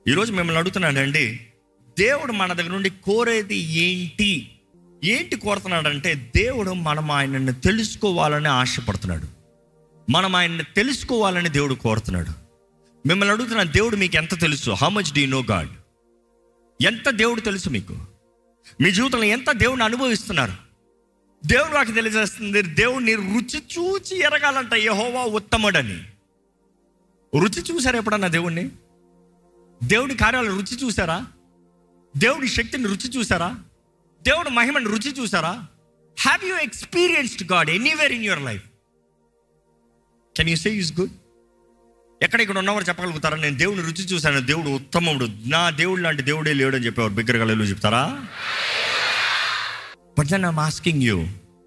ఈరోజు మిమ్మల్ని అడుగుతున్నానండి దేవుడు మన దగ్గర నుండి కోరేది ఏంటి ఏంటి కోరుతున్నాడంటే దేవుడు మనం ఆయనను తెలుసుకోవాలని ఆశపడుతున్నాడు మనం ఆయన్ని తెలుసుకోవాలని దేవుడు కోరుతున్నాడు మిమ్మల్ని అడుగుతున్న దేవుడు మీకు ఎంత తెలుసు how much do know God ఎంత దేవుడు తెలుసు మీకు మీ జీవితంలో ఎంత దేవుడిని అనుభవిస్తున్నారు దేవుడు నాకు తెలియజేస్తుంది దేవుడిని రుచి చూచి ఎరగాలంట యహోవా ఉత్తముడని రుచి చూసారా ఎప్పుడన్నా దేవుణ్ణి దేవుడి కార్యాలు రుచి చూసారా దేవుడి శక్తిని రుచి చూసారా దేవుడి మహిమని రుచి చూసారా have you experienced God anywhere in your life can you say is good ఎక్కడ ఇక్కడ ఉన్నవారు చెప్పగలుగుతారా నేను దేవుని రుచి చూశాను దేవుడు ఉత్తముడు నా దేవుడు లాంటి దేవుడే లేడు అని చెప్పేవారు బిగ్గరగలలు చెప్తారా but then I'm asking you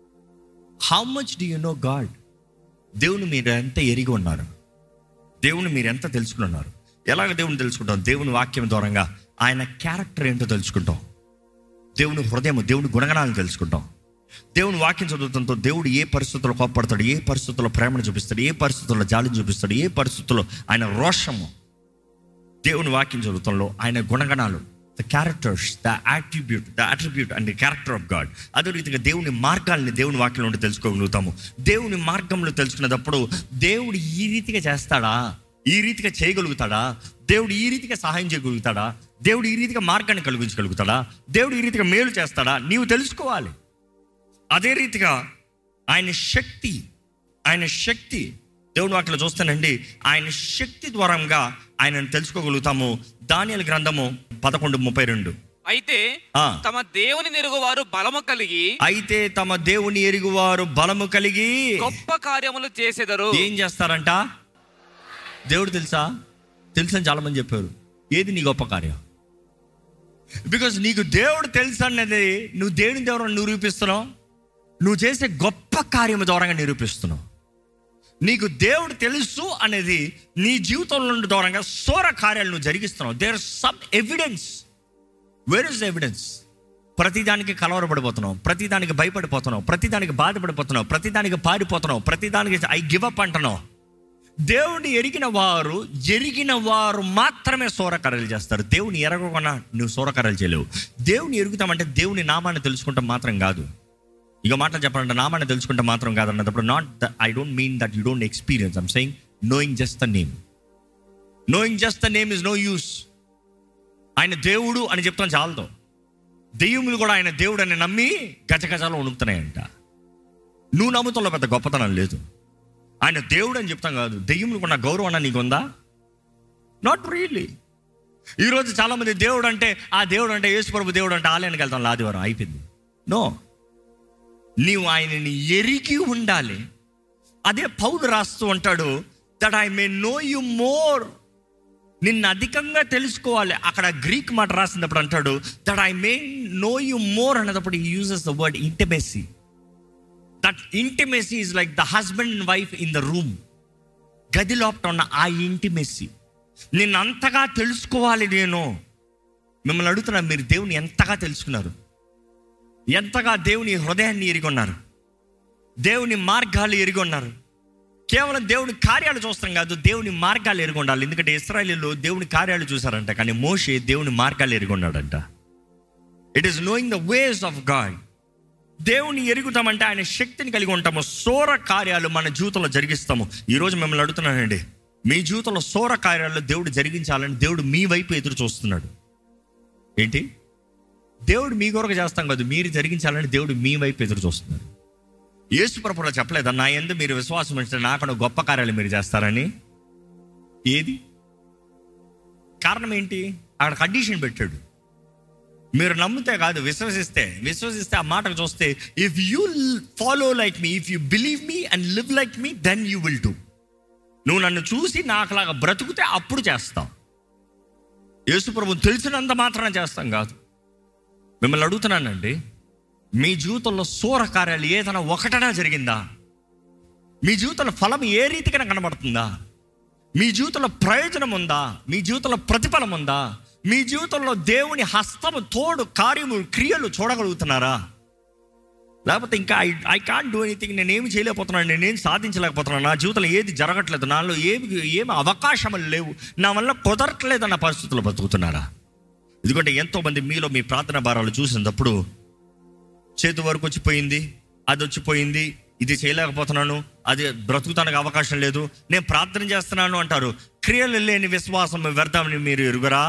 how much do you know God దేవుని మీరు ఎంత ఎరిగి ఉన్నారు దేవుని మీరు ఎంత తెలుసుకుని ఉన్నారు ఎలాగ దేవుని తెలుసుకుంటాం దేవుని వాక్యం దూరంగా ఆయన క్యారెక్టర్ ఏంటో తెలుసుకుంటాం దేవుని హృదయం దేవుని గుణగణాలను తెలుసుకుంటాం దేవుని వాక్యం చదువుతంతో దేవుడు ఏ పరిస్థితుల్లో కోప్పడతాడు ఏ పరిస్థితుల్లో ప్రేమను చూపిస్తాడు ఏ పరిస్థితుల్లో జాలిని చూపిస్తాడు ఏ పరిస్థితుల్లో ఆయన రోషము దేవుని వాక్యం చదువుతంలో ఆయన గుణగణాలు the characters the attribute the attribute and the character of God అదే రీతిగా దేవుని మార్గాల్ని దేవుని వాక్యం నుండి తెలుసుకోగలుగుతాము దేవుని మార్గంలో తెలుసుకునేటప్పుడు దేవుడు ఈ రీతిగా చేస్తాడా ఈ రీతిగా చేయగలుగుతాడా దేవుడు ఈ రీతిగా సహాయం చేయగలుగుతాడా దేవుడు ఈ రీతిగా మార్గాన్ని కలిగించగలుగుతాడా దేవుడు ఈ రీతిగా మేలు చేస్తాడా నీవు తెలుసుకోవాలి అదే రీతిగా ఆయన శక్తి ఆయన శక్తి దేవుని వాక్యలో చూస్తానండి ఆయన శక్తి ద్వారంగా ఆయనను తెలుసుకోగలుగుతాము దానియల గ్రంథము పదకొండు ముప్పై రెండు అయితే ఆ. తమ దేవుని నెరుగువారు బలము కలిగి అయితే తమ దేవుని ఎరుగువారు బలము కలిగి గొప్ప కార్యములు చేసేదరు ఏం చేస్తారంట దేవుడు తెలుసా తెలుసని చాలా మంది చెప్పారు ఏది నీ గొప్ప కార్యం బికాస్ నీకు దేవుడు తెలుసు అన్నది నువ్వు దేవుని ద్వారా నిరూపిస్తున్నావు నువ్వు చేసే గొప్ప కార్యం ద్వారా నిరూపిస్తున్నావు నీకు దేవుడు తెలుసు అనేది నీ జీవితంలో నుండి దూరంగా సోర కార్యాలు నువ్వు జరిగిస్తున్నావు there some evidence where is evidence ప్రతిదానికి కలవరపడిపోతున్నావు ప్రతిదానికి భయపడిపోతున్నావు ప్రతిదానికి బాధపడిపోతున్నావు ప్రతిదానికి పారిపోతున్నావు ప్రతిదానికి ఐ గివ్ అప్ అంటున్నావు దేవుని ఎరిగిన వారు ఎరిగిన వారు మాత్రమే సూరకర్రలు చేస్తారు దేవుని ఎరగకుండా నువ్వు సూరకర్రలు చేయలేవు దేవుని ఎరుగుతామంటే దేవుని నామాన్ని తెలుసుకుంటాం మాత్రం కాదు ఇక మాటలు చెప్పాలంటే నామాన్ని తెలుసుకుంటే మాత్రం కాదు అన్నప్పుడు not I don't mean that you don't experience I'm saying knowing just the name knowing just the name is no use ఆయన దేవుడు అని చెప్తాం చాలతో దెయ్యములు కూడా ఆయన దేవుడు అని నమ్మి గజగజాలు వణుకుతున్నాయంట నువ్వు నమ్ముతున్న పెద్ద గొప్పతనం లేదు ఆయన దేవుడు అని చెప్తాం కాదు దెయ్యములు కూడా గౌరవం అన్న నీకు ఉందా నాట్ రియల్లీ ఈరోజు చాలామంది దేవుడు అంటే ఆ దేవుడు అంటే యేసుప్రభు దేవుడు అంటే ఆలయానికి వెళ్తాం ఆదివారం అయిపోయింది నో నీవు ఆయనని ఎరిగి ఉండాలి అదే పౌలు రాస్తూ ఉంటాడు that I may know you more నిన్ను అధికంగా తెలుసుకోవాలి అక్కడ గ్రీక్ మాట రాసినప్పుడు అంటాడు that I may know you more అన్నప్పుడు he uses the word intimacy that intimacy is like the husband and wife in the room గది లోపల ఉన్న ఆ ఇంటిమెసీ నిన్ను అంతగా తెలుసుకోవాలి నేను మిమ్మల్ని అడుగుతున్నా మీరు దేవుని ఎంతగా తెలుసుకున్నారు ఎంతగా దేవుని హృదయాన్ని ఎరిగొన్నారు దేవుని మార్గాలు ఎరిగొన్నారు కేవలం దేవుని కార్యాలు చూస్తాం కాదు దేవుని మార్గాలు ఎరుగుండాలి ఎందుకంటే ఇస్రాయలీలో దేవుని కార్యాలు చూసారంట కానీ మోషే దేవుని మార్గాలు ఎరుగున్నాడంట it is knowing the ways of God దేవుని ఎరుగుతామంటే ఆయన శక్తిని కలిగి ఉంటాము సోర కార్యాలు మన జీవితంలో జరిగిస్తాము ఈరోజు మిమ్మల్ని అడుగుతున్నానండి మీ జీవితంలో సోర కార్యాలు దేవుడు జరిగించాలని దేవుడు మీ వైపు ఎదురు చూస్తున్నాడు ఏంటి దేవుడు మీ కొరకు చేస్తాం కాదు మీరు జరిగించాలని దేవుడు మీ వైపు ఎదురు చూస్తున్నాడు యేసు ప్రభులో చెప్పలేదా నా ఎందు మీరు విశ్వాసం ఉంచితే నాకన్నా గొప్ప కార్యాలు మీరు చేస్తారని ఏది కారణం ఏంటి అక్కడ కండిషన్ పెట్టాడు మీరు నమ్మితే కాదు విశ్వసిస్తే విశ్వసిస్తే ఆ మాటకు చూస్తే if you follow like me if you believe me and live like me then you will do నువ్వు నన్ను చూసి నాకులాగా బ్రతుకుతే అప్పుడు చేస్తావు యేసు ప్రభు తెలిసినంత మాత్రం చేస్తాం కాదు మిమ్మల్ని అడుగుతున్నానండి మీ జీవితంలో సూర కార్యాలు ఏదైనా ఒకటనా జరిగిందా మీ జీవితంలో ఫలం ఏ రీతిగా కనబడుతుందా మీ జీవితంలో ప్రయోజనం ఉందా మీ జీవితంలో ప్రతిఫలం ఉందా మీ జీవితంలో దేవుని హస్తము తోడు కార్యము క్రియలు చూడగలుగుతున్నారా లేకపోతే ఇంకా I I can't do anything నేనేమి చేయలేకపోతున్నాను నేనేం సాధించలేకపోతున్నాను నా జీవితంలో ఏది జరగట్లేదు నాలో ఏమి ఏమి అవకాశములు లేవు నా వల్ల కుదరట్లేదన్న పరిస్థితుల్లో బతుకుతున్నారా ఎందుకంటే ఎంతోమంది మీలో మీ ప్రార్థన భారాలు చూసినప్పుడు చేతి వరకు వచ్చిపోయింది అది వచ్చిపోయింది ఇది చేయలేకపోతున్నాను అది బ్రతుకుతానికి అవకాశం లేదు నేను ప్రార్థన చేస్తున్నాను అంటారు క్రియలు లేని విశ్వాసం వ్యర్థమని మీరు ఎరుగురా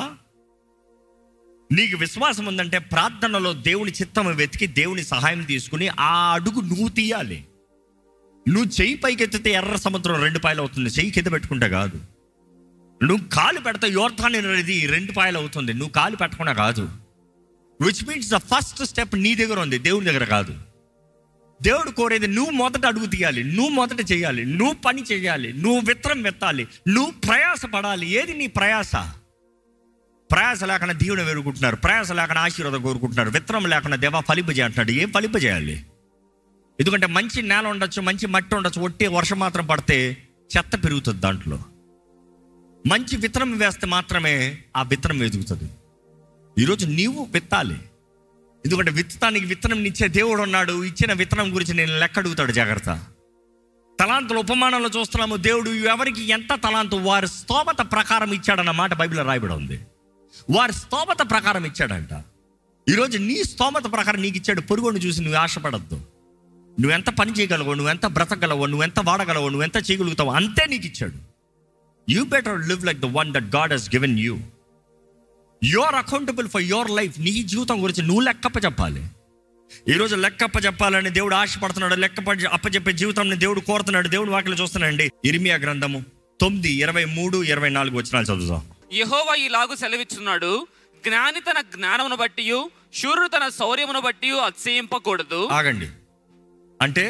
నీకు విశ్వాసం ఉందంటే ప్రార్థనలో దేవుని చిత్తం వెతికి దేవుని సహాయం తీసుకుని ఆ అడుగు నువ్వు తీయాలి నువ్వు చెయ్యి పైకెత్తితే ఎర్ర సముద్రం రెండు పాయలు అవుతుంది చెయ్యి కింద పెట్టుకుంటే కాదు నువ్వు కాలు పెడితే యోర్ధాన్ అనేది రెండు పాయలు అవుతుంది నువ్వు కాలు పెట్టకుండా కాదు which means the first step నీ దగ్గర ఉంది దేవుని దగ్గర కాదు దేవుడు కోరేది నువ్వు మొదట అడుగు తీయాలి నువ్వు మొదట చేయాలి నువ్వు పని చేయాలి నువ్వు విత్తనం వెత్తాలి నువ్వు ప్రయాస పడాలి ఏది నీ ప్రయాస ప్రయాస లేకుండా దీవుని వేరుకుంటున్నారు ప్రయాస లేకుండా ఆశీర్వాదం కోరుకుంటున్నారు విత్తనం లేకుండా దేవా ఫలింపజేయ అంటున్నాడు ఏం ఫలింపజేయాలి ఎందుకంటే మంచి నేల ఉండొచ్చు మంచి మట్టి ఉండొచ్చు ఒట్టి వర్షం మాత్రం పడితే చెత్త పెరుగుతుంది దాంట్లో మంచి విత్తనం వేస్తే మాత్రమే ఆ విత్తనం ఎదుగుతుంది ఈరోజు నీవు విత్తాలి ఎందుకంటే విత్తనానికి విత్తనం ఇచ్చే దేవుడు ఉన్నాడు ఇచ్చిన విత్తనం గురించి నేను లెక్క అడుగుతాడు జాగ్రత్త తలాంతుల ఉపమానంలో చూస్తున్నాము దేవుడు ఎవరికి ఎంత తలాంతు వారి స్తోమత ప్రకారం ఇచ్చాడన్న మాట బైబిల్లో రాయబడి ఉంది వారి స్తోమత ప్రకారం ఇచ్చాడంట ఈరోజు నీ స్తోమత ప్రకారం నీకు ఇచ్చాడు పొరుగుని చూసి నువ్వు ఆశపడద్దు నువ్వెంత పని చేయగలవో నువ్వెంత బ్రతకగలవో నువ్వెంత వాడగలవో నువ్వెంత చేయగలుగుతావో అంతే నీకు ఇచ్చాడు you better live like the one that God he's given you your accountable for your life నీ జీవితం గురించి నువ్వు లెక్కప్ప చెప్పాలి ఈరోజు లెక్కప్ప చెప్పాలని దేవుడు ఆశపడుతున్నాడు లెక్క అప్పచెప్పే జీవితం దేవుడు కోరుతున్నాడు దేవుడు వాటిలో చూస్తున్నాడండి ఇరిమియా గ్రంథము తొమ్మిది ఇరవై మూడు ఇరవై నాలుగు వచ్చినాలు చదువుదాం యెహోవా ఇలాగు సెలవిస్తున్నాడు జ్ఞాని తన జ్ఞానమును బట్టి శూరుడు తన శౌర్యమును బట్టి అతిశయింపకూడదు ఆగండి అంటే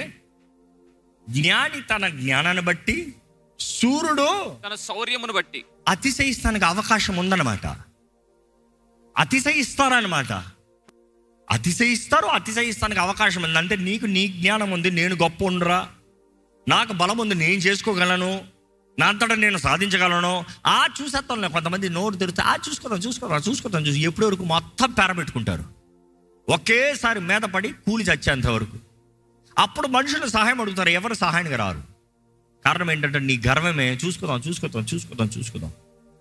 జ్ఞాని తన జ్ఞానాన్ని బట్టి సూర్యుడు తన శౌర్యమును బట్టి అతిశయిస్తానికి అవకాశం ఉందన్నమాట అతిశయిస్తారనమాట అతిశయిస్తారు అతిశయిస్తానికి అవకాశం ఉంది అంటే నీకు నీ జ్ఞానం ఉంది నేను గొప్ప ఉండరా నాకు బలం ఉంది నేను చేసుకోగలను నా అంతటా నేను సాధించగలను ఆ చూసేస్తాను కొంతమంది నోరు తెరిస్తే ఆ చూసుకోదాం చూసుకోదాం చూసుకోదాం చూసి ఎప్పటి వరకు మొత్తం పెరబెట్టుకుంటారు ఒకేసారి మీద పడి కూలి చచ్చేంత వరకు అప్పుడు మనుషులు సహాయం అడుగుతారు ఎవరు సహాయానికి రారు కారణం ఏంటంటే నీ గర్వమే చూసుకుందాం చూసుకుందాం చూసుకుందాం చూసుకుందాం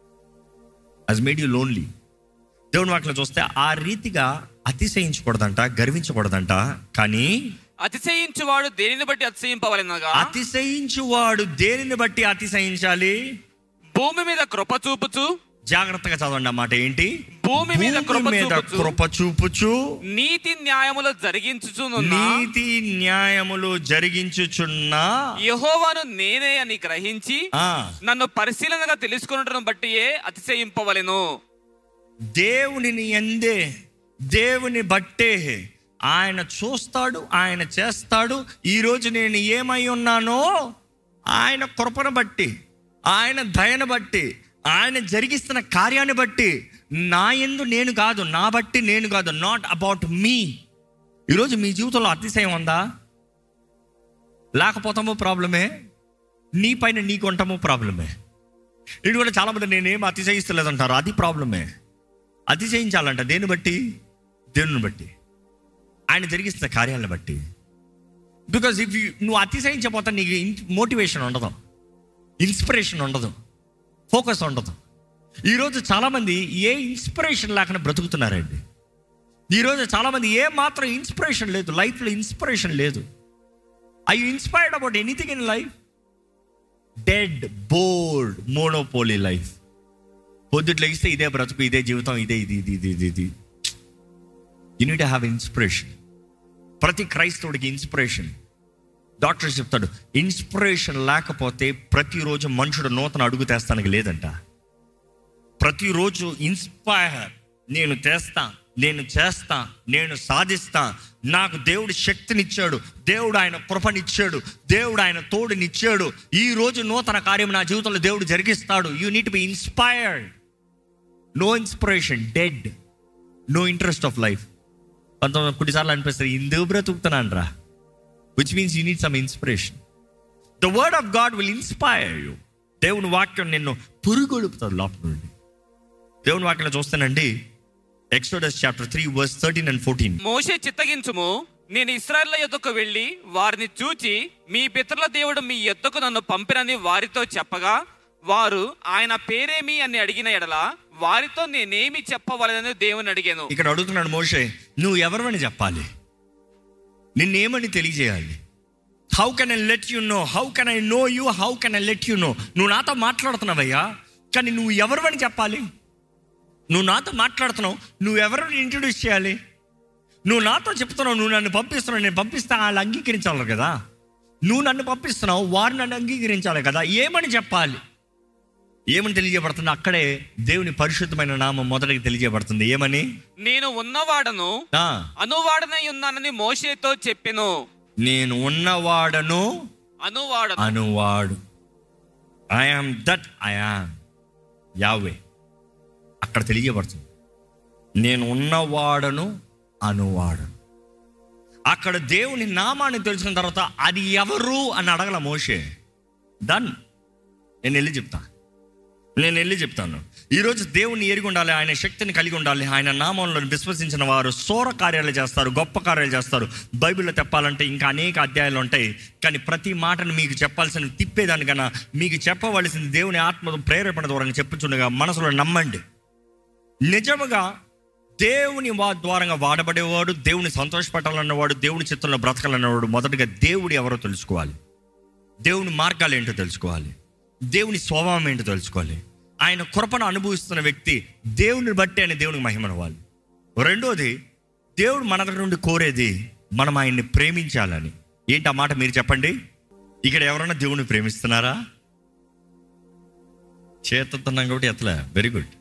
అజ్ మేడ్ యూ లోన్లీ దేవుని వాటిలో చూస్తే ఆ రీతిగా అతిశయించకూడదంట గర్వించకూడదంట కానీ అతిశయించువాడు దేనిని బట్టి అతిశయింపవలెనగా అతిశయించువాడు దేనిని బట్టి అతిశయించాలి భూమి మీద కృప చూపుచు జాగ్రత్తగా చదవండి అన్నమాట ఏంటి భూమి మీద కృప భూమి మీద చూపుచు కృప చూపుచు నీతి న్యాయములు జరిగించుచునున్న నీతి న్యాయములు జరిగించుచున్నా యెహోవాను నేనే అని గ్రహించి ఆ, నన్ను పరిశీలనగా తెలుసుకున్నటను బట్టియే అతిశయింపవలెను దేవునిని ఎందే దేవుని బట్టే ఆయన చూస్తాడు ఆయన చేస్తాడు ఈరోజు నేను ఏమై ఉన్నానో ఆయన కృపను బట్టి ఆయన దయను బట్టి ఆయన జరిగిస్తున్న కార్యాన్ని బట్టి నా ఎందు నేను కాదు నా బట్టి నేను కాదు నాట్ అబౌట్ మీ ఈరోజు మీ జీవితంలో అతిశయం ఉందా లేకపోతామో ప్రాబ్లమే నీ పైన నీకు ఉంటామో ప్రాబ్లమే ఇది కూడా చాలా మంది నేనేం అతిశయిస్తలేదంటారు అది ప్రాబ్లమే అతిశయించాలంట దేని బట్టి దేవుని బట్టి ఆయన జరిగిస్తున్న కార్యాలను బట్టి బికాజ్ ఇఫ్ యూ నువ్వు అతిశయించకపోతే నీకు మోటివేషన్ ఉండదు ఇన్స్పిరేషన్ ఉండదు ఫోకస్ ఉండదు ఈరోజు చాలామంది ఏ ఇన్స్పిరేషన్ లేకుండా బ్రతుకుతున్నారండి ఈరోజు చాలామంది ఏ మాత్రం ఇన్స్పిరేషన్ లేదు లైఫ్లో ఇన్స్పిరేషన్ లేదు I inspired about anything in life dead bored monopoly life పొద్దుట్లో ఇస్తే ఇదే బ్రతుకు ఇదే జీవితం ఇదే ఇది ఇది ఇది ఇది ఇది యూనిట్ హ్యావ్ ఇన్స్పిరేషన్ ప్రతి క్రైస్తవుడికి ఇన్స్పిరేషన్ డాక్టర్ చెప్తాడు ఇన్స్పిరేషన్ లేకపోతే ప్రతిరోజు మనుషుడు నూతన అడుగు తెస్తానికి లేదంట ప్రతిరోజు ఇన్స్పైర్ నేను తెస్తా నేను చేస్తా నేను సాధిస్తా నాకు దేవుడు శక్తినిచ్చాడు దేవుడు ఆయన కృపనిచ్చాడు దేవుడు ఆయన తోడునిచ్చాడు ఈ రోజు నూతన కార్యం నా జీవితంలో దేవుడు జరిగిస్తాడు you need be inspired no inspiration dead no interest of life కొంతమంది కొన్నిసార్లు అనిపిస్తుంది ఇందుకు బ్రతుకుతున్నాను రా which means you need some inspiration the word of God will inspire you దేవుని వాక్యం నిన్ను పురుగొడుపుతుంది లోపల నుండి దేవుని వాక్యం చూస్తానండి Exodus chapter three verse thirteen and fourteen మోషే చిత్తగించుము నేను ఇస్రాయల్ యొద్దకు వెళ్ళి వారిని చూచి మీ పితరుల దేవుడు మీ యొద్దకు నన్ను పంపినని వారితో చెప్పగా వారు ఆయన పేరేమి అని అడిగిన ఎడల వారితో నేనేమి చెప్పవలనని దేవుని అడిగాను ఇక్కడ అడుగుతున్నాడు మోషే నువ్వు ఎవరివని చెప్పాలి నిన్నేమని తెలియజేయాలి how can I let you know how can I know you how can I let you know నువ్వు నాతో మాట్లాడుతున్నావయ్యా కానీ నువ్వు ఎవరివని చెప్పాలి నువ్వు నాతో మాట్లాడుతున్నావు నువ్వు ఎవరిని ఇంట్రడ్యూస్ చేయాలి నువ్వు నాతో చెప్తున్నావు నువ్వు నన్ను పంపిస్తున్నావు నేను పంపిస్తా వాళ్ళు అంగీకరించాలి కదా నువ్వు నన్ను పంపిస్తున్నావు వారు నన్ను అంగీకరించాలి కదా ఏమని చెప్పాలి ఏమని తెలియజేయబడుతుంది అక్కడే దేవుని పరిశుద్ధమైన నామం మొదటికి తెలియజేయబడుతుంది ఏమని నేను ఉన్నవాడను ఆ, అనువాడనై ఉన్నానని మోషేతో చెప్పెను నేను ఉన్నవాడను అనువాడను అనువాడు ఐఆమ్ దట్ ఐఆమ్ యావే అక్కడ తెలియబడుతుంది నేను ఉన్నవాడను అనువాడను అక్కడ దేవుని నామాన్ని తెలుసుకున్న తర్వాత అది ఎవరు అని అడగల మోషే డన్ నేను వెళ్ళి చెప్తా నేను వెళ్ళి చెప్తాను ఈరోజు దేవుని ఎరిగి ఉండాలి ఆయన శక్తిని కలిగి ఉండాలి ఆయన నామంలో విశ్వసించిన వారు సోర కార్యాలు చేస్తారు గొప్ప కార్యాలు చేస్తారు బైబిల్లో చెప్పాలంటే ఇంకా అనేక అధ్యాయాలు ఉంటాయి కానీ ప్రతి మాటను మీకు చెప్పాల్సిన తిప్పేదానికన్నా మీకు చెప్పవలసింది దేవుని ఆత్మ ప్రేరేపణ ద్వారా చెప్పుచుండగా మనసులో నమ్మండి నిజముగా దేవుని వా ద్వారంగా వాడబడేవాడు దేవుని సంతోషపెట్టాలన్నవాడు దేవుని చిత్రంలో బ్రతకాలన్నవాడు మొదటగా దేవుడు ఎవరో తెలుసుకోవాలి దేవుని మార్గాలు ఏంటో తెలుసుకోవాలి దేవుని స్వభావం ఏంటో తెలుసుకోవాలి ఆయన కృపను అనుభవిస్తున్న వ్యక్తి దేవుని బట్టి ఆయన దేవునికి మహిమనవ్వాలి రెండోది దేవుడు మన దగ్గర నుండి కోరేది మనం ఆయన్ని ప్రేమించాలని ఏంటి ఆ మాట మీరు చెప్పండి ఇక్కడ ఎవరైనా దేవుని ప్రేమిస్తున్నారా చేతున్నాం కాబట్టి ఎత్తలే వెరీ గుడ్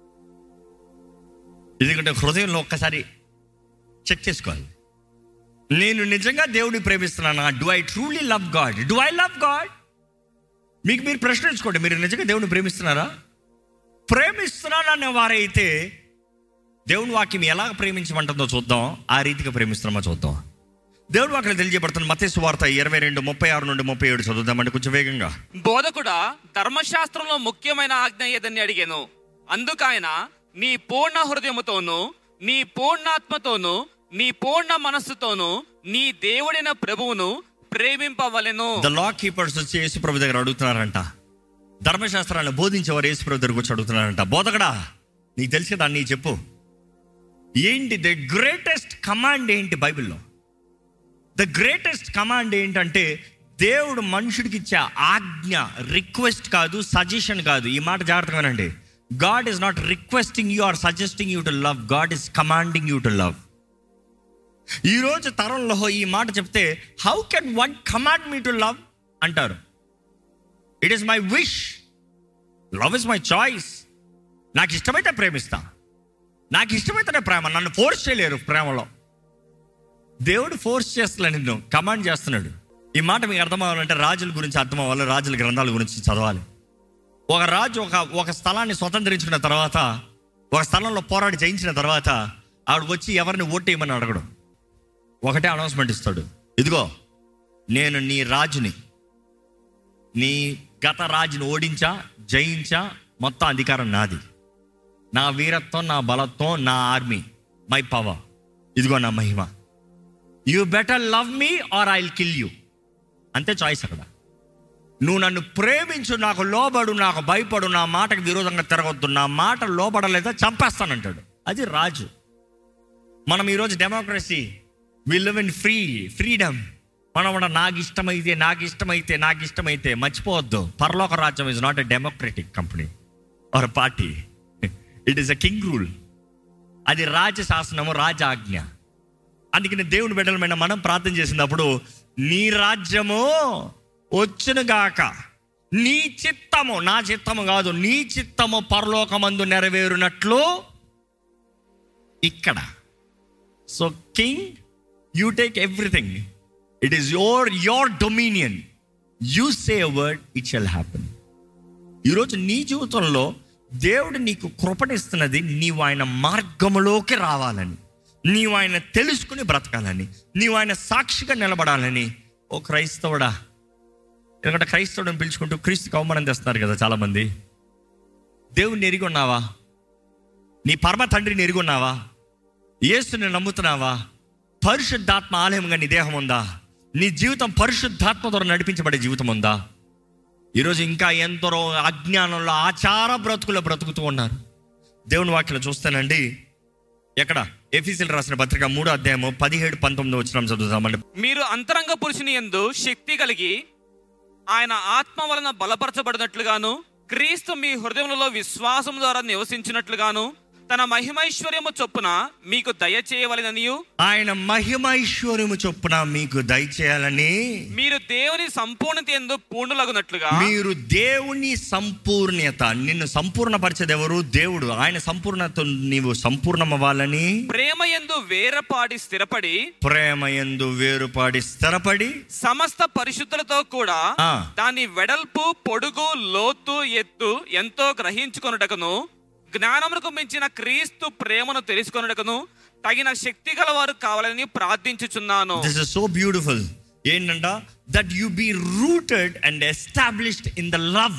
ఎందుకంటే హృదయంలో ఒక్కసారి చెక్ చేసుకోవాలి నేను నిజంగా దేవుడిని ప్రేమిస్తున్నానా do I truly love God do I love God మీకు మీరు ప్రశ్నించుకోండి మీరు నిజంగా దేవుని ప్రేమిస్తున్నారా ప్రేమిస్తున్నాననే వారైతే దేవుని వాక్యం ఎలా ప్రేమించమంటుందో చూద్దాం ఆ రీతిగా ప్రేమిస్తున్నామో చూద్దాం దేవుడి వాక్యం తెలియజేయబడుతున్న మతేసు వార్త ఇరవై రెండు ముప్పై ఆరు నుండి ముప్పై ఏడు చదువుదామంటే కొంచెం వేగంగా బోధకుడా ధర్మశాస్త్రంలో ముఖ్యమైన ఆజ్ఞ ఏదని అడిగాను అందుకైన నీ పూర్ణ హృదయముతోను నీ పూర్ణాత్మతోను నీ పూర్ణ మనస్సుతోను నీ దేవుడైన ప్రభువును ప్రేమింపవలెను ద లా కీపర్స్ వచ్చి యేసుప్రభు దగ్గర అడుగుతున్నారంట ధర్మశాస్త్రాన్ని బోధించేవారు యేసుప్రభు దగ్గరకు వచ్చి అడుగుతున్నారంట బోధకడా నీకు తెలిసి కదా నీ చెప్పు ఏంటి ద గ్రేటెస్ట్ కమాండ్ ఏంటి బైబిల్లో ద గ్రేటెస్ట్ కమాండ్ ఏంటంటే దేవుడు మనుషుడికి ఇచ్చే ఆజ్ఞ రిక్వెస్ట్ కాదు సజెషన్ కాదు ఈ మాట జాగ్రత్తగా వినండి God is not requesting you or suggesting you to love God is commanding you to love ఈ రోజు తరంలో ఈ మాట చెప్తే how can one command me to love అంటారు it is my wish love is my choice నాకు ఇష్టమైతే ప్రేమిస్తా నాకు ఇష్టమైతేనే ప్రేమ నన్ను ఫోర్స్ చేయలేరు ప్రేమలో దేవుడు ఫోర్స్ చేస్తలే నిన్ను కమాండ్ చేస్తున్నాడు ఈ మాట మీకు అర్థం అవ్వాలంటే రాజుల గురించి అర్థం అవ్వాలి రాజుల గ్రంథాల గురించి చదవాలి ఒక రాజు ఒక ఒక స్థలాన్ని స్వతంత్రించుకున్న తర్వాత ఒక స్థలంలో పోరాడి జయించిన తర్వాత ఆవిడ వచ్చి ఎవరిని ఓటేయమని అడగడు ఒకటే అనౌన్స్మెంట్ ఇస్తాడు ఇదిగో నేను నీ రాజుని నీ గత రాజుని ఓడించా జయించా మొత్తం అధికారం నాది నా వీరత్వం నా బలత్వం నా ఆర్మీ మై పవర్ ఇదిగో నా మహిమ you better love me or I kill you అంతే చాయిస్ అక్కడ నువ్వు నన్ను ప్రేమించు నాకు లోబడు నాకు భయపడు నా మాటకు విరోధంగా తిరగొద్దు నా మాట లోబడలేదా చంపేస్తానంటాడు అది రాజు మనం ఈరోజు democracy we live in free freedom మనం కూడా నాకు ఇష్టమైతే నాకు ఇష్టమైతే నాకు ఇష్టమైతే మర్చిపోవద్దు పరలోక రాజ్యం is not a democratic company or party it is a king rule అది రాజ శాసనము రాజాజ్ఞ అందుకని దేవుని బిడ్డలమైన మనం ప్రార్థన చేసినప్పుడు నీ రాజ్యము వచ్చును గాక నీ చిత్తము నా చిత్తము కాదు నీ చిత్తము పరలోకమందు నెరవేరునట్లు ఇక్కడ so king you take everything it is your your dominion you say word it shall happen ఈరోజు నీ జీవితంలో దేవుడు నీకు కృపణిస్తున్నది నీవు ఆయన మార్గములోకి రావాలని నీవు ఆయన తెలుసుకుని బ్రతకాలని నీవు ఆయన సాక్షిగా నిలబడాలని ఓ క్రైస్తవుడా ఎందుకంటే క్రైస్తవుడిని పిలుచుకుంటూ క్రీస్తుకి అవమానం తెస్తున్నారు కదా చాలామంది దేవుణ్ణి ఎరిగి ఉన్నావా నీ పరమ తండ్రిని ఎరిగి ఉన్నావా యేసుని నమ్ముతున్నావా పరిశుద్ధాత్మ ఆలయంగా నీ దేహం ఉందా నీ జీవితం పరిశుద్ధాత్మ ద్వారా నడిపించబడే జీవితం ఉందా ఈరోజు ఇంకా ఎందరో అజ్ఞానంలో ఆచార బ్రతుకులో బ్రతుకుతూ ఉన్నారు దేవుని వాక్యలో చూస్తానండి ఎక్కడ ఎఫీసీలు రాసిన పత్రిక మూడో అధ్యాయము పదిహేడు పంతొమ్మిది వచ్చిన చదువుతామండి మీరు అంతరంగ పురుషుని యందు శక్తి కలిగి ఆయన ఆత్మ వలన బలపరచబడినట్లుగాను క్రీస్తు మీ హృదయములలో విశ్వాసం ద్వారా నివసించినట్లుగాను తన మహిమైశ్వర్యము చొప్పున మీకు దయ చేయవలెననియు ఆయన మహిమైశ్వర్యము చొప్పున మీకు దయచేయాలని మీరు దేవుని సంపూర్ణత ఎందు పూర్ణులగునట్లుగా మీరు దేవుని సంపూర్ణత నిన్ను సంపూర్ణపరిచేది ఎవరు దేవుడు ఆయన సంపూర్ణత నీవు సంపూర్ణమవ్వాలని ప్రేమ ఎందు వేరపాడి స్థిరపడి ప్రేమ ఎందు వేరుపాడి స్థిరపడి సమస్త పరిశుద్ధులతో కూడా ఆ. దాని వెడల్పు పొడుగు లోతు ఎత్తు ఎంతో గ్రహించుకొనుటకును జ్ఞానమునకు మించిన క్రీస్తు ప్రేమను తెలుసుకొనుటకును తగిన శక్తి గలవారు కావాలని ప్రార్థించుచున్నాను దిస్ ఇస్ సో బ్యూటిఫుల్ ఏంటంట that you be rooted and established in the love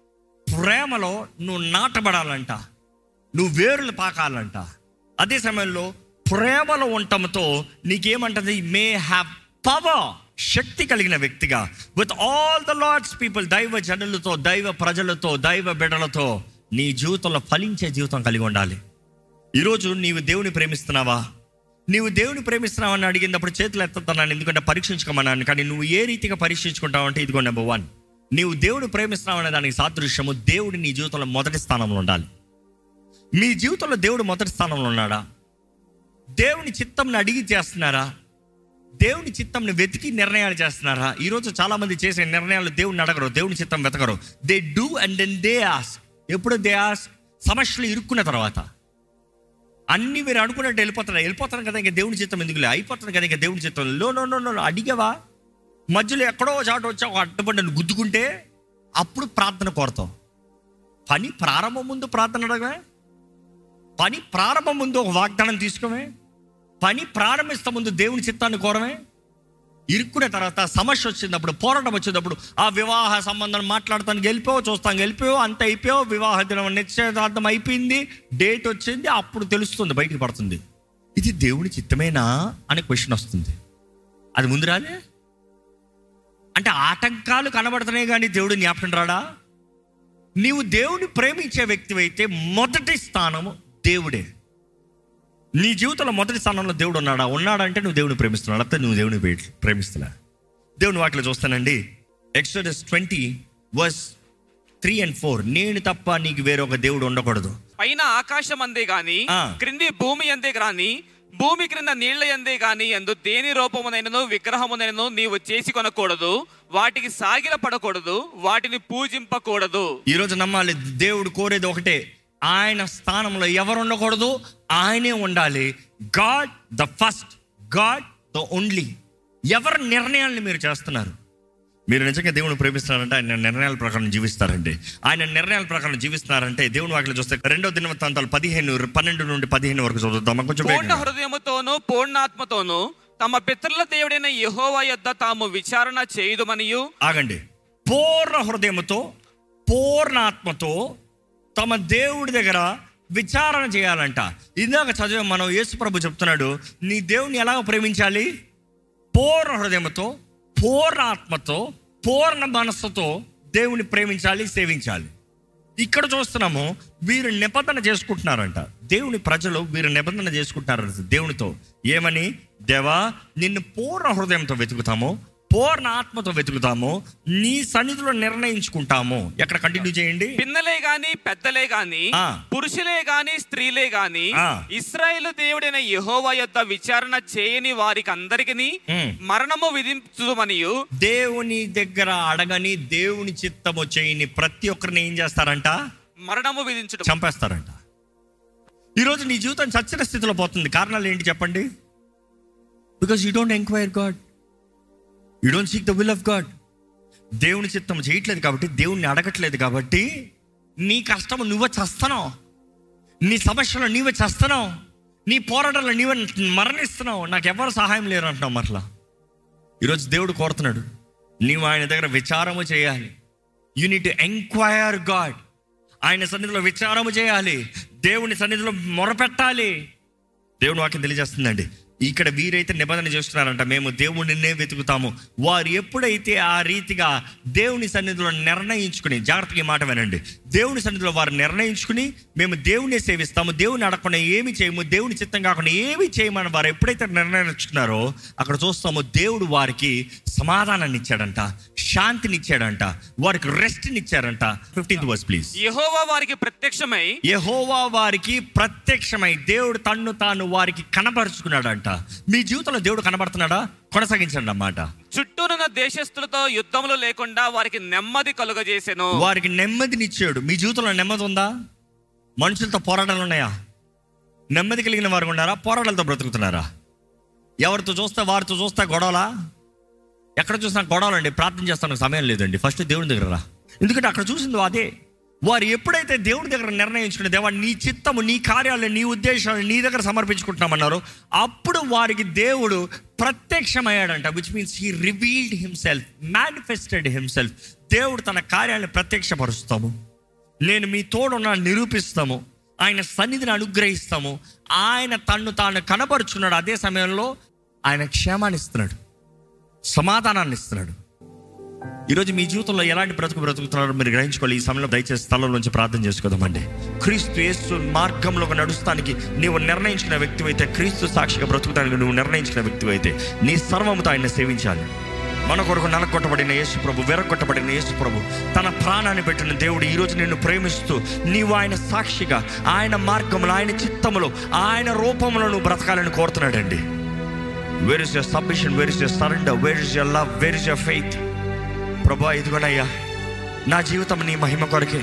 ప్రేమలో నువ్వు నాటబడాలంట నువ్వు వేరులు పాకాలంట అదే సమయంలో ప్రేమలో ఉండటంతో నీకేమంటది మే హ్యావ్ పవర్ శక్తి కలిగిన వ్యక్తిగా with all the Lord's people దైవ జనులతో దైవ ప్రజలతో దైవ బిడ్డలతో నీ జీవితంలో ఫలించే జీవితం కలిగి ఉండాలి ఈరోజు నీవు దేవుని ప్రేమిస్తున్నావా నీవు దేవుని ప్రేమిస్తున్నావని అడిగినప్పుడు చేతులు ఎత్తుతున్నాను ఎందుకంటే పరీక్షించుకోమన్నాను కానీ నువ్వు ఏ రీతిగా పరీక్షించుకుంటావు అంటే ఇదిగో నెంబర్ వన్ నీవు దేవుని ప్రేమిస్తున్నావు అనే దానికి సాదృశ్యము దేవుడు నీ జీవితంలో మొదటి స్థానంలో ఉండాలి మీ జీవితంలో దేవుడు మొదటి స్థానంలో ఉన్నాడా దేవుని చిత్తంని అడిగి చేస్తున్నారా దేవుని చిత్తంని వెతికి నిర్ణయాలు చేస్తున్నారా ఈరోజు చాలా మంది చేసే నిర్ణయాలు దేవుడిని అడగరు దేవుని చిత్తం వెతకరు they do and then they ask ఎప్పుడు దే ఆస్ సమస్యలు ఇరుక్కున్న తర్వాత అన్ని మీరు అనుకున్నట్టు వెళ్ళిపోతారు వెళ్ళిపోతాను కదా ఇంకా దేవుని చిత్తం ఎందుకులే అయిపోతాను కదా ఇంకా దేవుని చిత్తం లో నో నో నో అడిగావా మధ్యలో ఎక్కడో చాటు వచ్చా ఒక అడ్డపడ్డను గుద్దుకుంటే అప్పుడు ప్రార్థన కోరతాం పని ప్రారంభం ముందు ప్రార్థన అడగమే పని ప్రారంభం ముందు ఒక వాగ్దానం తీసుకోమే పని ప్రారంభిస్తా ముందు దేవుని చిత్తాన్ని కోరమే ఇరుక్కునే తర్వాత సమస్య వచ్చినప్పుడు పోరాటం వచ్చినప్పుడు ఆ వివాహ సంబంధం మాట్లాడటానికి వెళ్ళిపోయావు చూస్తాను వెళ్ళిపోయావు అంత అయిపోయావు వివాహ దినం నిశ్చయదార్థం అయిపోయింది డేట్ వచ్చింది అప్పుడు తెలుస్తుంది బయటికి పడుతుంది ఇది దేవుని చిత్తమేనా అనే క్వశ్చన్ వస్తుంది అది ముందు రాలే అంటే ఆటంకాలు కనబడుతున్నాయి కానీ దేవుడు జ్ఞాపకం రాడా నీవు దేవుని ప్రేమించే వ్యక్తివైతే మొదటి స్థానము దేవుడే నీ జీవితంలో మొదటి స్థానంలో దేవుడు ఉన్నాడా ఉన్నాడంటే నువ్వు దేవుని ప్రేమిస్తున్నాడు లేకపోతే నువ్వు దేవుని ప్రే- ప్రేమిస్తున్నా దేవుని వాటిలో చూస్తానండి Exodus twenty verse three and four నేను తప్ప నీకు వేరొక దేవుడు ఉండకూడదు పైన ఆకాశం అందే గాని ఆ. క్రింది భూమి అందే గాని భూమి క్రింద నీళ్ల ఎందే గాని ఎందు దేని రూపమునైనను విగ్రహమునైనను నీవు చేసి కొనకూడదు వాటికి సాగిల పడకూడదు వాటిని పూజింపకూడదు ఈరోజు నమ్మాలి దేవుడు కోరేది ఒకటే ఆయన స్థానంలో ఎవరు ఉండకూడదు ఆయనే ఉండాలి God the first God the only ఎవరి నిర్ణయాలను మీరు చేస్తున్నారు మీరు నిజంగా దేవుని ప్రేమిస్తున్నారంటే ఆయన నిర్ణయాల ప్రకారం జీవిస్తారండి ఆయన నిర్ణయాల ప్రకారం జీవిస్తున్నారంటే దేవుని వాటిలో చూస్తే రెండో దినవృత్తాంతాలు పదిహేను పన్నెండు నుండి పదిహేను వరకు చదువుతాం కొంచెం పూర్ణ వేగంగా. హృదయముతోను పూర్ణాత్మతోను తమ పితరుల దేవుడైన యెహోవా యొద్ద తాము విచారణ చేయుదుమనియు ఆగండి పూర్ణ హృదయముతో పూర్ణ ఆత్మతో తమ దేవుడి దగ్గర విచారణ చేయాలంట ఇందాక చదివే మనం యేసు ప్రభు చెప్తున్నాడు నీ దేవుని ఎలా ప్రేమించాలి పూర్ణ హృదయంతో పూర్ణ ఆత్మతో పూర్ణ మనస్సుతో దేవుని ప్రేమించాలి సేవించాలి ఇక్కడ చూస్తున్నాము వీరు నిబంధన చేసుకుంటున్నారంట దేవుని ప్రజలు వీరు నిబంధన చేసుకుంటున్నారంట దేవునితో ఏమని దేవా నిన్ను పూర్ణ హృదయంతో వెతుకుతాము పూర్ణ ఆత్మతో వెతుకుతాము నీ సన్నిధిలో నిర్ణయించుకుంటాము ఎక్కడ కంటిన్యూ చేయండి పిన్నలే గాని పెద్దలే గాని ఆ. పురుషులే గాని స్త్రీలే గాని ఆ. ఇస్రాయేలు దేవుడైన యెహోవా యొద్ద విచారణ చేయని వారికి అందరికి ఉమ్. మరణము విధించుమనియు దేవుని దగ్గర అడగని దేవుని చిత్తము చేయని ప్రతి ఒక్కరిని ఏం చేస్తారంట మరణము విధించడం చంపేస్తారంట ఈరోజు నీ జీవితం చచ్చిన స్థితిలో పోతుంది కారణాలు ఏంటి చెప్పండి because you don't enquire God you don't seek the will of God దేవుని చిత్తం చేయట్లేదు కాబట్టి దేవుణ్ణి అడగట్లేదు కాబట్టి నీ కష్టము నువ్వే చేస్తున్నావు నీ సమస్యలో నీవే చేస్తున్నావు నీ పోరాటంలో నీవే మరణిస్తున్నావు నాకు ఎవరు సహాయం లేరు అంటున్నావు మరలా ఈరోజు దేవుడు కోరుతున్నాడు నీవు ఆయన దగ్గర విచారము చేయాలి యూనిట్ ఎంక్వైర్ గాడ్ ఆయన సన్నిధిలో విచారము చేయాలి దేవుని సన్నిధిలో మొరపెట్టాలి దేవుని వాక్యం తెలియజేస్తుందండి ఇక్కడ వీరైతే నిబంధన చేస్తున్నారంట మేము దేవుడినే వెతుకుతాము వారు ఎప్పుడైతే ఆ రీతిగా దేవుని సన్నిధిలో నిర్ణయించుకుని జాగ్రత్తగా ఈ మాట వినండి దేవుని సన్నిధిలో వారు నిర్ణయించుకుని మేము దేవుని సేవిస్తాము దేవుని అడగకుండా ఏమి చేయము దేవుని చిత్తం కాకుండా ఏమి చేయమని వారు ఎప్పుడైతే నిర్ణయించుకున్నారో అక్కడ చూస్తాము దేవుడు వారికి సమాధానాన్ని ఇచ్చాడంట శాంతిని ఇచ్చాడంట వారికి రెస్ట్ని ఇచ్చారంట ఫిఫ్టీన్త్ వర్స్ ప్లీజ్ యెహోవా వారికి ప్రత్యక్షమై యెహోవా వారికి ప్రత్యక్షమై దేవుడు తన్ను తాను వారికి కనబరుచుకున్నాడంట మీ జీవితంలో దేవుడు కనబడుతున్నాడా కొనసాగించండి అన్నమాట చుట్టూనున్న దేశస్థులతో యుద్ధములు లేకుండా వారికి నెమ్మది కలుగజేసెను వారికి నెమ్మదినిచ్చాడు మీ జీవితంలో నెమ్మది ఉందా మనుషులతో పోరాటాలు ఉన్నాయా నెమ్మది కలిగిన వారు ఉన్నారా పోరాటాలతో బ్రతుకుతున్నారా ఎవరితో చూస్తే వారితో చూస్తే గొడవలా ఎక్కడ చూసినా గొడవలండి ప్రార్థన చేస్తానికి సమయం లేదండి ఫస్ట్ దేవుని దగ్గర రా ఎందుకంటే అక్కడ చూసింది అదే వారు ఎప్పుడైతే దేవుని దగ్గర నిర్ణయించుకునే దేవా నీ చిత్తము నీ కార్యాలు నీ ఉద్దేశాలు నీ దగ్గర సమర్పించుకుంటున్నామన్నారు అప్పుడు వారికి దేవుడు ప్రత్యక్షమయ్యాడంట which means he revealed himself manifested himself దేవుడు తన కార్యాలను ప్రత్యక్షపరుస్తాము నేను మీ తోడున్న నిరూపిస్తాము ఆయన సన్నిధిని అనుగ్రహిస్తాము ఆయన తన్ను తాను కనపరుచున్నాడు అదే సమయంలో ఆయన క్షేమాన్ని ఇస్తున్నాడు సమాధానాన్ని ఇస్తున్నాడు ఈరోజు మీ జీవితంలో ఎలాంటి బ్రతుకు బ్రతుకుతున్నారో మీరు గ్రహించుకోవాలి ఈ సమయంలో దయచేసి స్థలం నుంచి ప్రార్థన చేసుకోదామండి క్రీస్తు యేసు మార్గంలో నడుస్తానికి నీవు నిర్ణయించిన వ్యక్తి అయితే క్రీస్తు సాక్షిగా బ్రతుకుతానికి నువ్వు నిర్ణయించిన వ్యక్తి అయితే నీ సర్వముతో ఆయన సేవించాలి మన కొరకు నలగొట్టబడిన యేసు ప్రభు వెరగొట్టబడిన యేసు ప్రభు తన ప్రాణాన్ని పెట్టిన దేవుడు ఈరోజు నిన్ను ప్రేమిస్తూ నీవు ఆయన సాక్షిగా ఆయన మార్గంలో ఆయన చిత్తములో ఆయన రూపంలో నువ్వు బ్రతకాలని కోరుతున్నాడండి where is your submission where is your surrender where is your love where is your faith ప్రభా ఇదిగోనయ్యా నా జీవితం నీ మహిమ కొరకే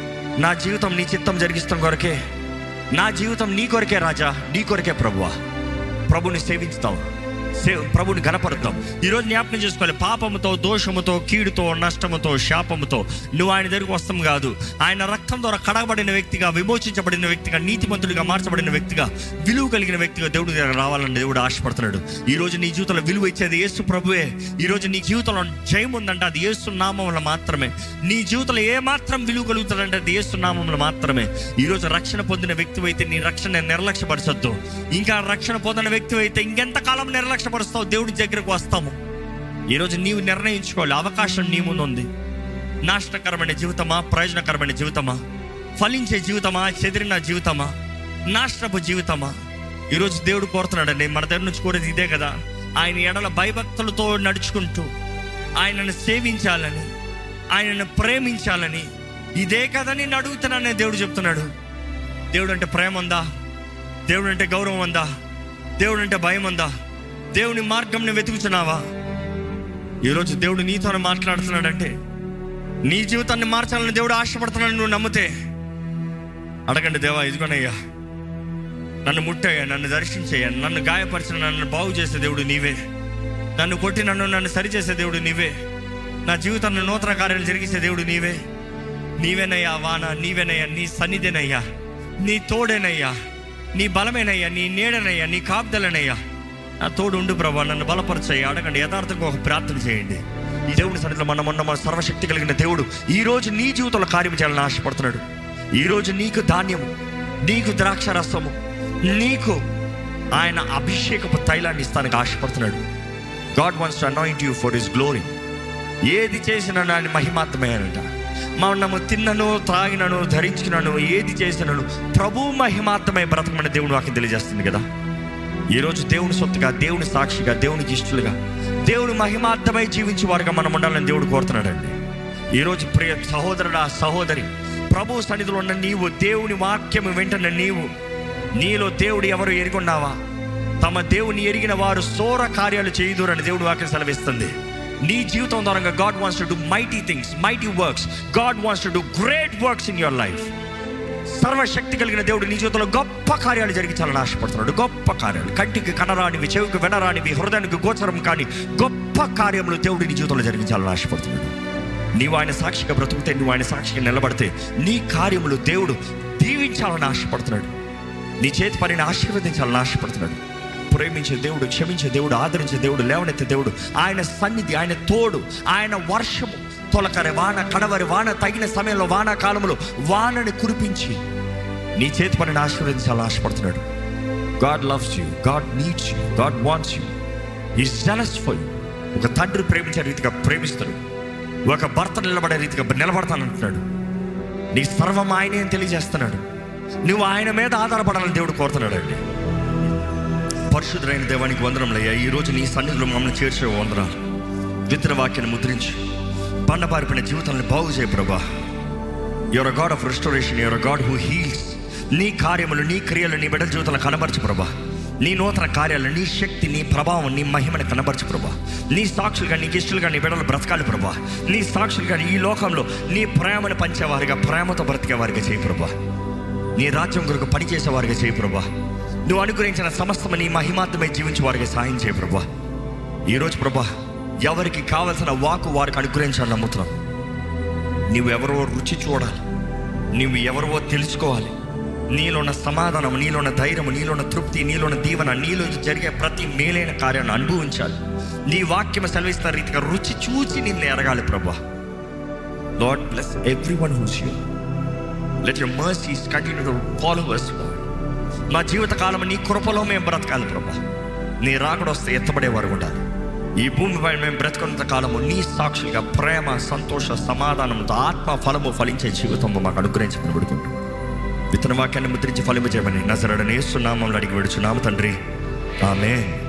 నా జీవితం నీ చిత్తం జరిగిస్తాం కొరకే నా జీవితం నీ కొరకే రాజా నీ కొరకే ప్రభువా ప్రభుని సేవించుతాం సేవ ప్రభుని గనపరుద్దాం ఈరోజు జ్ఞాపకం చేసుకోవాలి పాపముతో దోషముతో కీడుతో నష్టముతో శాపముతో నువ్వు ఆయన దగ్గరికి వస్తాం కాదు ఆయన రక్తం ద్వారా కడగబడిన వ్యక్తిగా విమోచించబడిన వ్యక్తిగా నీతిమంతుడిగా మార్చబడిన వ్యక్తిగా విలువ కలిగిన వ్యక్తిగా దేవుడి దగ్గర రావాలని దేవుడు ఆశపడుతున్నాడు ఈ రోజు నీ జీవితంలో విలువ ఇచ్చేది యేసు ప్రభువే ఈ రోజు నీ జీవితంలో జయం ఉందంటే అది యేసు నామంలో మాత్రమే నీ జీవితంలో ఏ మాత్రం విలువ కలుగుతుందంటే అది యేసు నామంలో మాత్రమే ఈ రోజు రక్షణ పొందిన వ్యక్తి అయితే నీ రక్షణ నిర్లక్ష్యపరచొద్దు ఇంకా రక్షణ పొందిన వ్యక్తి అయితే ఇంకెంతకాలం నిర్లక్ష్యపరుస్తావు దేవుడి దగ్గరకు వస్తాము ఈరోజు నీవు నిర్ణయించుకోవాలి అవకాశం నీ ముందు ఉంది నాశనకరమైన జీవితమా ప్రయోజనకరమైన జీవితమా ఫలించే జీవితమా చెదిరిన జీవితమా నాశనపు జీవితమా ఈరోజు దేవుడు కోరుతున్నాడండి మన దగ్గర నుంచి కోరేది ఇదే కదా ఆయన ఎడల భయభక్తులతో నడుచుకుంటూ ఆయనను సేవించాలని ఆయనను ప్రేమించాలని ఇదే కదా నేను అడుగుతున్నానని దేవుడు చెప్తున్నాడు దేవుడు అంటే ప్రేమ ఉందా దేవుడు అంటే గౌరవం ఉందా దేవుడు అంటే భయం ఉందా దేవుని మార్గంని వెతుకుతున్నావా ఈరోజు దేవుడు నీతోనే మాట్లాడుతున్నాడంటే నీ జీవితాన్ని మార్చాలని దేవుడు ఆశపడుతున్నాడు నువ్వు నమ్మితే అడగండి దేవా ఇదిగోనయ్యా నన్ను ముట్టయ్యా నన్ను దర్శించయ్యా నన్ను గాయపరిచిన నన్ను బాగు చేసే దేవుడు నీవే నన్ను కొట్టి నన్ను నన్ను సరిచేసే దేవుడు నీవే నా జీవితాన్ని నూతన కార్యాలు జరిగించే దేవుడు నీవే నీవేనయ్యా వాన నీవేనయ్యా నీ సన్నిధేనయ్యా నీ తోడేనయ్యా నీ బలమేనయ్యా నీ నీడనయ్యా నీ కాపుదలనయ్యా నా తోడు ఉండు ప్రభా నన్ను బలపరచయ్యా అడగండి యథార్థంగా ఒక ప్రార్థన చేయండి ఈ దేవుని సన్నిధిలో మనం ఉన్న మన సర్వశక్తి కలిగిన దేవుడు ఈ రోజు నీ జీవితంలో కార్యం చేయాలని ఆశపడుతున్నాడు ఈ రోజు నీకు ధాన్యము నీకు ద్రాక్ష రసము నీకు ఆయన అభిషేకపు తైలాన్ని ఇస్తానికి ఆశపడుతున్నాడు God wants to anoint you for his glory ఏది చేసినా నాని మహిమాత్మేనంట మనము తిన్నను త్రాగినను ధరించినను ఏది చేసినను ప్రభు మహిమాత్మై బ్రతకమని దేవుడు వాకి తెలియజేస్తుంది కదా ఈరోజు దేవుని సొత్తుగా దేవుని సాక్షిగా దేవునికి ఇష్టలుగా దేవుని మహిమార్థమై జీవించే వారుగా మనం ఉండాలని దేవుడు కోరుతున్నాడండి ఈరోజు ప్రియ సహోదరుడా సహోదరి ప్రభు సన్నిధిలో ఉన్న నీవు దేవుని వాక్యము వెంటనే నీవు నీలో దేవుడు ఎవరు ఎరుగున్నావా తమ దేవుని ఎరిగిన వారు సోర కార్యాలు చేయుదురని దేవుడు వాక్యం సెలవిస్తుంది నీ జీవితం ద్వారా God wants to do mighty things mighty works God wants to do great works in your life సర్వశక్తి కలిగిన దేవుడు నీ జీవితంలో గొప్ప కార్యాలు జరిగించాలని ఆశపడుతున్నాడు గొప్ప కార్యాలు కంటికి కనరానివి చెవికి వినరానివి హృదయానికి గోచరం కాని గొప్ప కార్యములు దేవుడు నీ జీవితంలో జరిగించాలని ఆశపడుతున్నాడు నీవు ఆయన సాక్షిగా బ్రతుకుతే నువ్వు ఆయన సాక్షిగా నిలబడితే నీ కార్యములు దేవుడు దీవించాలని ఆశపడుతున్నాడు నీ చేతి పనిని ఆశీర్వదించాలని ఆశపడుతున్నాడు ప్రేమించే దేవుడు క్షమించే దేవుడు ఆదరించే దేవుడు లేవనెత్తే దేవుడు ఆయన సన్నిధి ఆయన తోడు ఆయన వర్షము తొలకరి వాన కడవరి వాన తగిన సమయంలో వాన కాలంలో వానని కురిపించి నీ చేతి పనిని ఆశీర్వదించాలని ఆశపడుతున్నాడు God loves you God needs you God wants you is jealous for you ఒక తండ్రి ప్రేమించే రీతిగా ప్రేమిస్తాడు ఒక భర్త నిలబడే రీతిగా నిలబడతానంటున్నాడు నీ సర్వం ఆయనే అని తెలియజేస్తున్నాడు నువ్వు ఆయన మీద ఆధారపడాలని దేవుడు కోరుతున్నాడండి పరిశుద్ధులైన దేవానికి వందనములయ్యా ఈరోజు నీ సన్నిధిలో మమ్మల్ని చేర్చే వందనాలు విత్తన వాక్యాన్ని ముద్రించి బండబారిపోయిన జీవితాలను బాగు చేయ ప్రభా your God of restoration your God who heals నీ కార్యములు నీ క్రియలు నీ బిడ్డల జీవితంలో కనబరచు ప్రభా నీ నూతన కార్యాలు నీ శక్తి నీ ప్రభావం నీ మహిమని కనబరచు ప్రభా నీ సాక్షులుగా నీకు ఇష్టలుగా నీ బిడ్డలు బ్రతకాలి ప్రభా నీ సాక్షులుగా ఈ లోకంలో నీ ప్రేమను పంచేవారిగా ప్రేమతో బ్రతికేవారిగా చేయి ప్రభా నీ రాజ్యం కొరకు పనిచేసేవారిగా చేయి ప్రభా నువ్వు అనుగ్రహించిన సమస్తము నీ మహిమాత్మే జీవించే వారికి సాయం చేయి ప్రభా ఈరోజు ప్రభా ఎవరికి కావలసిన వాకు వారికి అనుగ్రహించాలని నమ్ముతున్నాను నువ్వెవరో రుచి చూడాలి నువ్వు ఎవరో తెలుసుకోవాలి నీలో ఉన్న సమాధానం నీలో ఉన్న ధైర్యం నీలో ఉన్న తృప్తి నీలో ఉన్న దీవెన నీలో జరిగే ప్రతి మేలైన కార్యాన్ని అనుభవించాలి నీ వాక్యం సెలవిస్తున్న రీతిగా రుచి చూసి నిన్ను ఎరగాలి ప్రభా Lord bless everyone whose you let your mercies continue to follow us మా జీవితకాలం నీ కృపలో మేము బ్రతకాలి ప్రభా నీ రాకడ వస్తే ఎత్తబడే వారు ఉండాలి ఈ భూమిపై మేము బ్రతుకున్నంత కాలము నీ సాక్షిగా ప్రేమ సంతోష సమాధానంతో ఆత్మ ఫలము ఫలించే జీవితం మాకు అనుగ్రహించమని పెడుకుంటాం విత్తన వాక్యాన్ని ముద్రించి ఫలింపజేయమని నజరడనేస్తున్నామని అడిగి విడుచున్నాము తండ్రి ఆమె